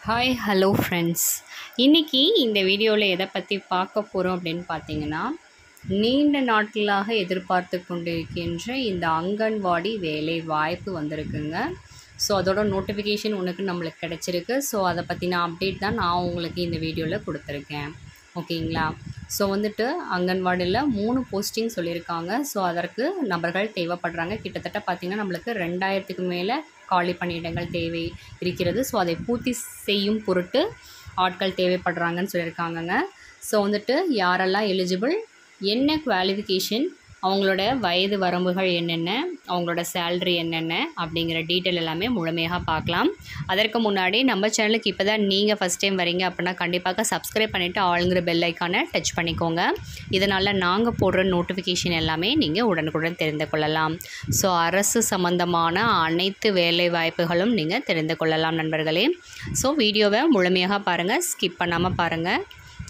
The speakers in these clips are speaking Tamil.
ஹாய் ஹலோ ஃப்ரெண்ட்ஸ் இன்றைக்கி இந்த வீடியோவில் எதை பற்றி பார்க்க போகிறோம் அப்படின்னு பார்த்தீங்கன்னா நீண்ட நாட்களாக எதிர்பார்த்து கொண்டிருக்கின்ற இந்த அங்கன்வாடி வேலை வாய்ப்பு வந்திருக்குங்க ஸோ அதோட நோட்டிஃபிகேஷன் உனக்கு நம்மளுக்கு கிடச்சிருக்கு ஸோ அதை பற்றின அப்டேட் தான் நான் உங்களுக்கு இந்த வீடியோவில் கொடுத்துருக்கேன் ஓகேங்களா ஸோ வந்துட்டு அங்கன்வாடியில் மூணு போஸ்டிங் சொல்லியிருக்காங்க ஸோ அதற்கு நபர்கள் தேவைப்படுறாங்க கிட்டத்தட்ட பார்த்திங்கன்னா நம்மளுக்கு ரெண்டாயிரத்துக்கு மேலே காலி பணியிடங்கள் தேவை இருக்கிறது ஸோ அதை பூர்த்தி செய்யும் பொருட்டு ஆட்கள் தேவைப்படுறாங்கன்னு சொல்லியிருக்காங்கங்க ஸோ வந்துட்டு யாரெல்லாம் எலிஜிபிள் என்ன குவாலிஃபிகேஷன் அவங்களோட வயது வரம்புகள் என்னென்ன அவங்களோட சேல்ரி என்னென்ன அப்படிங்கிற டீட்டெயில் எல்லாமே முழுமையாக பார்க்கலாம் அதற்கு முன்னாடி நம்ம சேனலுக்கு இப்போ தான் நீங்கள் ஃபஸ்ட் டைம் வரீங்க அப்படின்னா கண்டிப்பாக சப்ஸ்கிரைப் பண்ணிவிட்டு ஆளுங்கிற பெல் ஐக்கானை டச் பண்ணிக்கோங்க இதனால் நாங்கள் போடுற நோட்டிஃபிகேஷன் எல்லாமே நீங்கள் உடனுக்குடன் தெரிந்து கொள்ளலாம் ஸோ அரசு சம்பந்தமான அனைத்து வேலை வாய்ப்புகளும் நீங்கள் தெரிந்து கொள்ளலாம் நண்பர்களே ஸோ வீடியோவை முழுமையாக பாருங்கள் ஸ்கிப் பண்ணாமல் பாருங்கள்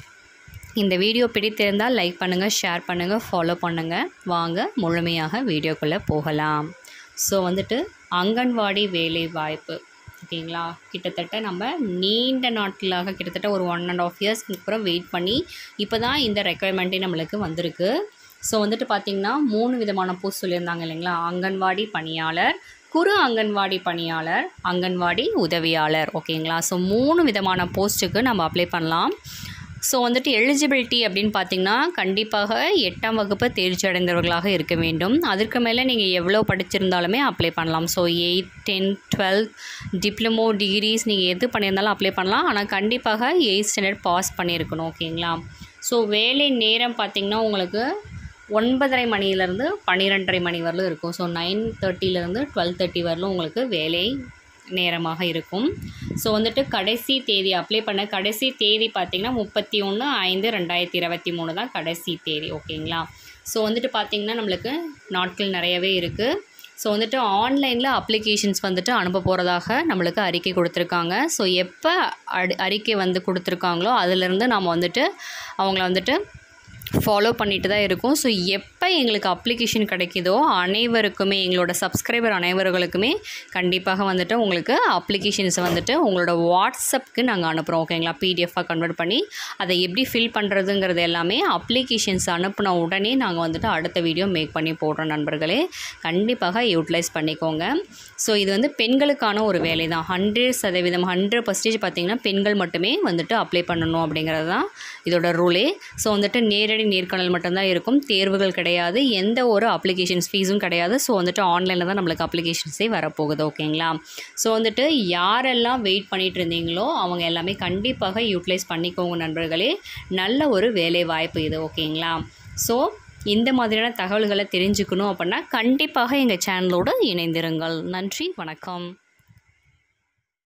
இந்த வீடியோ பிடித்திருந்தால் லைக் பண்ணுங்கள் ஷேர் பண்ணுங்கள் ஃபாலோ பண்ணுங்கள் வாங்க முழுமையாக வீடியோக்குள்ளே போகலாம் ஸோ வந்துட்டு அங்கன்வாடி வேலை வாய்ப்பு ஓகேங்களா கிட்டத்தட்ட நம்ம நீண்ட நாட்களாக கிட்டத்தட்ட ஒரு ஒன் அண்ட் ஆஃப் இயர்ஸ்க்கு அப்புறம் வெயிட் பண்ணி இப்போ தான் இந்த ரெக்குயர்மெண்ட்டே நம்மளுக்கு வந்திருக்கு ஸோ வந்துட்டு பார்த்திங்கன்னா மூணு விதமான போஸ்ட் சொல்லியிருந்தாங்க இல்லைங்களா அங்கன்வாடி பணியாளர் குறு அங்கன்வாடி பணியாளர் அங்கன்வாடி உதவியாளர் ஓகேங்களா ஸோ மூணு விதமான போஸ்ட்டுக்கு நம்ம அப்ளை பண்ணலாம் ஸோ வந்துட்டு எலிஜிபிலிட்டி அப்படின்னு பார்த்தீங்கன்னா கண்டிப்பாக எட்டாம் வகுப்பு தேர்ச்சி அடைந்தவர்களாக இருக்க வேண்டும் அதற்கு மேலே நீங்கள் எவ்வளோ படிச்சிருந்தாலுமே அப்ளை பண்ணலாம் so eight tenth twelfth diploma degrees நீங்கள் எது பண்ணியிருந்தாலும் அப்ளை பண்ணலாம் ஆனால் கண்டிப்பாக எயிட் ஸ்டாண்டர்ட் பாஸ் பண்ணியிருக்கணும் ஓகேங்களா ஸோ வேலை நேரம் பார்த்திங்கன்னா உங்களுக்கு ஒன்பதரை மணிலேருந்து பன்னிரெண்டரை மணி வரலும் இருக்கும் ஸோ நைன் தேர்ட்டிலேருந்து டுவெல் தேர்ட்டி வரலும் உங்களுக்கு வேலை நேரமாக இருக்கும் ஸோ வந்துட்டு கடைசி தேதி அப்ளை பண்ண கடைசி தேதி பார்த்திங்கன்னா முப்பத்தி ஒன்று ஐந்து ரெண்டாயிரத்தி இருபத்தி மூணு தான் கடைசி தேதி ஓகேங்களா ஸோ வந்துட்டு பார்த்திங்கன்னா நம்மளுக்கு நாட்கள் நிறையவே இருக்குது ஸோ வந்துட்டு ஆன்லைனில் அப்ளிகேஷன்ஸ் வந்துட்டு அனுப்ப போகிறதாக நம்மளுக்கு அறிக்கை கொடுத்துருக்காங்க ஸோ எப்போ அடி அறிக்கை வந்து கொடுத்துருக்காங்களோ அதிலேருந்து நம்ம வந்துட்டு அவங்கள வந்துட்டு ஃபாலோ பண்ணிட்டு தான் இருக்கும் ஸோ எப்போ எங்களுக்கு அப்ளிகேஷன் கிடைக்குதோ அனைவருக்குமே எங்களோட சப்ஸ்கிரைபர் அனைவர்களுக்குமே கண்டிப்பாக வந்துட்டு உங்களுக்கு அப்ளிகேஷன்ஸை வந்துட்டு உங்களோட வாட்ஸ்அப்புக்கு நாங்கள் அனுப்புகிறோம் ஓகேங்களா பிடிஎஃபாக கன்வெர்ட் பண்ணி அதை எப்படி ஃபில் பண்ணுறதுங்கிறது எல்லாமே அப்ளிகேஷன்ஸ் அனுப்பின உடனே நாங்கள் வந்துட்டு அடுத்த வீடியோ மேக் பண்ணி போடுறோம் நண்பர்களே கண்டிப்பாக யூட்டிலைஸ் பண்ணிக்கோங்க ஸோ இது வந்து பெண்களுக்கான ஒரு வேலை தான் ஹண்ட்ரட் சதவீதம் ஹண்ட்ரட் பர்சன்டேஜ் பார்த்திங்கன்னா பெண்கள் மட்டுமே வந்துட்டு அப்ளை பண்ணணும் அப்படிங்கிறது தான் இதோட ரூலே ஸோ வந்துட்டு நேரடி நேர்காணல் மட்டும்தான் இருக்கும் தேர்வுகள் கிடையாது எந்த ஒரு அப்ளிகேஷன்ஸ் ஃபீஸும் கிடையாது ஸோ வந்துட்டு ஆன்லைனில் தான் நம்மளுக்கு அப்ளிகேஷன்ஸே வரப்போகுது ஓகேங்களா ஸோ வந்துட்டு யாரெல்லாம் வெயிட் பண்ணிகிட்டு இருந்தீங்களோ அவங்க எல்லாமே கண்டிப்பாக யூட்டிலைஸ் பண்ணிக்கோங்க நண்பர்களே நல்ல ஒரு வேலை வாய்ப்பு இது ஓகேங்களா ஸோ இந்த மாதிரியான தகவல்களை தெரிஞ்சுக்கணும் அப்படின்னா கண்டிப்பாக எங்கள் சேனலோடு இணைந்திருங்கள் நன்றி வணக்கம்